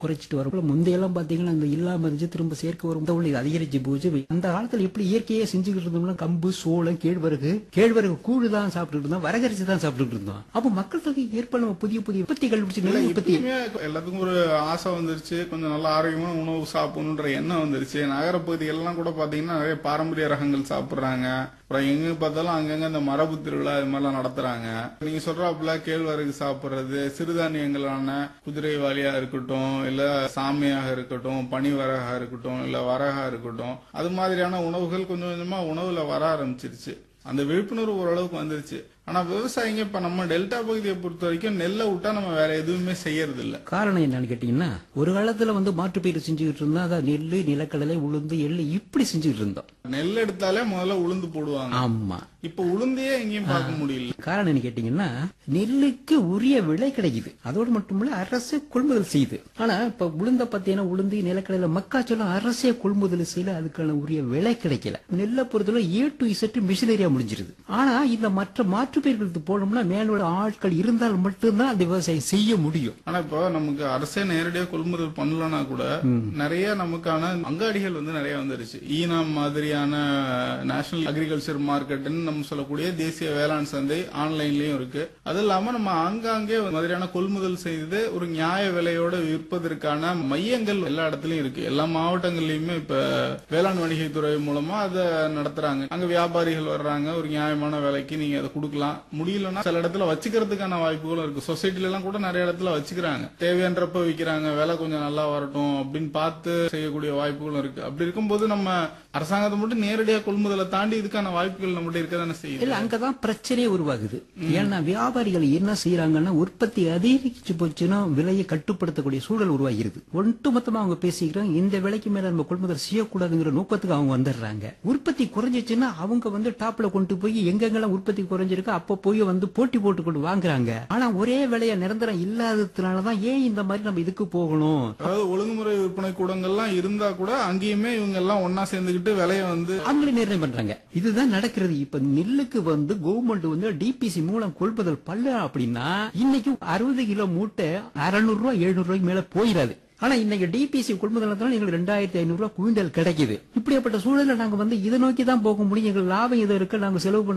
குறைச்சிட்டு வரும் முந்தையெல்லாம் பாத்தீங்கன்னா இந்த இல்லாம இருந்துச்சு திரும்ப சேர்க்க வரும் உள்ள இது அதிகரிச்சு போச்சு அந்த காலத்துல எப்படி இயற்கையே செஞ்சுக்கிட்டு இருந்தோம்னா கம்பு சோளம் கேழ்வரகு கேழ்வரகு கூழு தான் சாப்பிட்டுட்டு இருந்தோம் வரகரிசி தான் சாப்பிட்டுட்டு இருந்தோம் அப்ப மக்கள் தொகை ஏற்ப நம்ம புதிய புதிய உற்பத்தி கண்டுபிடிச்சு இல்ல நெல் உற்பத்தி இப்பயுமே எல்லாத்துக்கும் ஒரு ஆசை வந்துருச்சு கொஞ்சம் நல்ல ஆரோக்கியமான உணவு சாப்பிடணுன்ற எண்ணம் வந்துருச்சு நகரப்பகுதிகள்லாம் கூட பாத்தீங்கன்னா நிறைய பாரம்பரிய ரகங்கள் சாப்பிடுறாங்க அப்புறம் எங்க பார்த்தாலும் அங்கங்க இந்த மரபு திருவிழா இது மாதிரிலாம் நடத்துறாங்க நீங்க சொல்றாப்புல கேழ்வரகு சாப்பிடுறது சிறுதானியங்களான குதிரைவாலியா இருக்கட்டும் இல்ல சாமியாக இருக்கட்டும் பனிவரகா இருக்கட்டும் இல்ல வரகா இருக்கட்டும் அது மாதிரியான உணவுகள் கொஞ்சம் கொஞ்சமா உணவுல வர ஆரம்பிச்சிருச்சு அந்த விழிப்புணர்வு ஓரளவுக்கு வந்துருச்சு ஆனா விவசாயிங்க இப்ப நம்ம டெல்டா பகுதியை பொறுத்த வரைக்கும் நெல்லை விட்டா நம்ம வேற எதுவுமே செய்யறது இல்ல காரணம் என்னன்னு கேட்டீங்கன்னா ஒரு காலத்துல வந்து மாற்றுப்பயிர் செஞ்சுக்கிட்டு இருந்தோம் அதான் நெல்லு நிலக்கடலை உளுந்து எள்ளு இப்படி செஞ்சுக்கிட்டு இருந்தோம் நெல் எடுத்தாலே முதல்ல உளுந்து போடுவாங்க ஆமா இப்ப உளுந்தையே எங்கேயும் பார்க்க முடியல காரணம் என்ன கேட்டீங்கன்னா நெல்லுக்கு உரிய விலை கிடைக்குது அதோடு மட்டுமில்ல அரசு கொள்முதல் செய்யுது ஆனா இப்ப உளுந்த பாத்தீங்கன்னா உளுந்து நிலக்கடலை மக்காச்சோளம் அரசே கொள்முதல் செய்யல அதுக்கான உரிய விலை கிடைக்கல நெல்லை பொறுத்தவரை ஏ டு இசட்டு மிஷினரியா முடிஞ்சிருது ஆனா இந்த மற்ற மாற்று பயிர்களுக்கு போனோம்னா மேலோட ஆட்கள் இருந்தால் மட்டும்தான் அந்த விவசாயம் செய்ய முடியும் ஆனா இப்போ நமக்கு அரசே நேரடியா கொள்முதல் பண்ணலனா கூட நிறைய நமக்கான அங்காடிகள் வந்து நிறைய வந்துருச்சு ஈனாம் மாதிரியான நேஷனல் அக்ரிகல்ச்சர் மார்க்கெட்னு நம்ம சொல்லக்கூடிய தேசிய வேளாண் சந்தை ஆன்லைன்லயும் இருக்கு அது இல்லாம நம்ம ஆங்காங்கே ஒரு மாதிரியான கொள்முதல் செய்து ஒரு நியாய விலையோட விற்பதற்கான மையங்கள் எல்லா இடத்துலயும் இருக்கு எல்லா மாவட்டங்கள்லயுமே இப்ப வேளாண் வணிகத்துறை மூலமா அதை நடத்துறாங்க அங்க வியாபாரிகள் வர்றாங்க ஒரு நியாயமான விலைக்கு நீங்க அதை கொடுக்கலாம் முடியலன்னா சில இடத்துல வச்சுக்கிறதுக்கான வாய்ப்புகளும் இருக்கு சொசைட்டில எல்லாம் கூட நிறைய இடத்துல வச்சுக்கிறாங்க தேவையான்றப்ப விக்கிறாங்க விலை கொஞ்சம் நல்லா வரட்டும் அப்படின்னு பார்த்து செய்யக்கூடிய வாய்ப்புகளும் இருக்கு அப்படி இருக்கும்போது நம்ம அரசாங்கத்தை மட்டும் நேரடியா கொள்முதலை தாண்டி இதுக்கான வாய்ப்புகள் நம்மகிட்ட இருக்க தானே செய்யுது இல்ல அங்கதான் பிரச்சனையே உருவாகுது ஏன்னா வியாபாரிகள் என்ன செய்யறாங்கன்னா உற்பத்தி அதிகரிச்சு போச்சுன்னா விலையை கட்டுப்படுத்தக்கூடிய சூழல் உருவாகிறது ஒட்டுமொத்தமா அவங்க பேசிக்கிறாங்க இந்த விலைக்கு மேல நம்ம கொள்முதல் செய்யக்கூடாதுங்கிற நோக்கத்துக்கு அவங்க வந்துடுறாங்க உற்பத்தி குறைஞ்சிச்சுன்னா அவங்க வந்து டாப்ல கொண்டு போய் எங்கெங்கெல்லாம் உற்பத்தி குறைஞ்சிருக்கு அப்ப போய் வந்து போட்டி போட்டு கொண்டு வாங்குறாங்க ஆனா ஒரே விலைய நிரந்தரம் இல்லாததுனாலதான் ஏன் இந்த மாதிரி நம்ம இதுக்கு போகணும் அதாவது ஒழுங்குமுறை விற்பனை கூடங்கள்லாம் இருந்தா கூட அங்கேயுமே இவங்க எல்லாம் ஒன்னா சேர்ந்துக்கிட்டு விலைய வந்து அவங்களே நிர்ணயம் பண்றாங்க இதுதான் நடக்கிறது இப்ப நெல்லுக்கு வந்து கவர்மெண்ட் வந்து டிபிசி மூலம் கொள்முதல் பண்ணல அப்படின்னா இன்னைக்கு அறுபது கிலோ மூட்டை அறுநூறு ரூபாய் எழுநூறு ரூபாய்க்கு மேல போயிடாது ஆனா இன்னைக்கு டிபிசி கொள்முதல் எங்களுக்கு ரெண்டாயிரத்தி ஐநூறு ரூபாய் குவிண்டல் கிடைக்குது இப்படியாப்பட்ட சூழல்ல நாங்க வந்து இதை நோக்கி தான் போக முடியும் எங்களுக்கு லாபம் இது இருக்கு நாங்க செலவு பண்ற